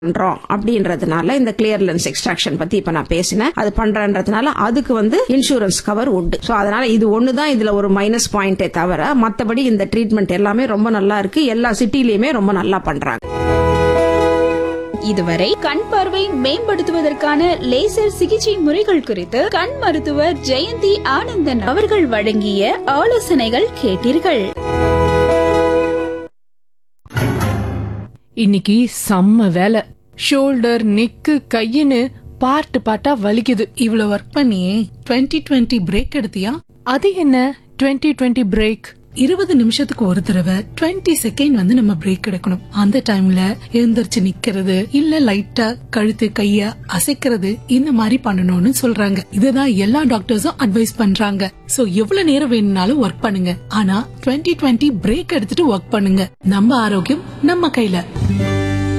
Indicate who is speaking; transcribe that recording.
Speaker 1: பண்றோம் அப்படின்றதுனால இந்த கிளியர் லென்ஸ் எக்ஸ்ட்ராக்ஷன் பத்தி இப்ப நான் பேசினேன் அது பண்றன்றதுனால அதுக்கு வந்து இன்சூரன்ஸ் கவர் உண்டு சோ அதனால இது ஒண்ணுதான் இதுல ஒரு மைனஸ் பாயிண்டே தவிர மத்தபடி இந்த ட்ரீட்மெண்ட் எல்லாமே ரொம்ப நல்லா இருக்கு எல்லா சிட்டிலயுமே ரொம்ப நல்லா பண்றாங்க
Speaker 2: இதுவரை கண் பார்வை மேம்படுத்துவதற்கான லேசர் சிகிச்சை முறைகள் குறித்து கண் மருத்துவர் ஜெயந்தி ஆனந்தன் அவர்கள் வழங்கிய ஆலோசனைகள் கேட்டீர்கள்
Speaker 3: இன்னைக்கு செம்ம வேலை ஷோல்டர் நெக்கு கையின்னு பார்ட் பார்ட்டா வலிக்குது
Speaker 4: இவ்வளவு ஒர்க் பண்ணியே 2020 டுவெண்ட்டி பிரேக் எடுத்தியா
Speaker 3: அது என்ன 2020 டுவெண்ட்டி பிரேக்
Speaker 4: இருபது நிமிஷத்துக்கு ஒரு தடவை 20 செகண்ட் வந்து நம்ம பிரேக் எடுக்கணும் அந்த டைம்ல எழுந்திருச்சு நிக்கிறது இல்ல லைட்டா கழுத்து கைய அசைக்கிறது இந்த மாதிரி பண்ணணும்னு சொல்றாங்க இதுதான் எல்லா டாக்டர்ஸும் அட்வைஸ் பண்றாங்க சோ எவ்வளவு நேரம் வேணும்னாலும் ஒர்க் பண்ணுங்க ஆனா 2020 டுவெண்ட்டி பிரேக் எடுத்துட்டு ஒர்க் பண்ணுங்க நம்ம ஆரோக்கியம் நம்ம கையில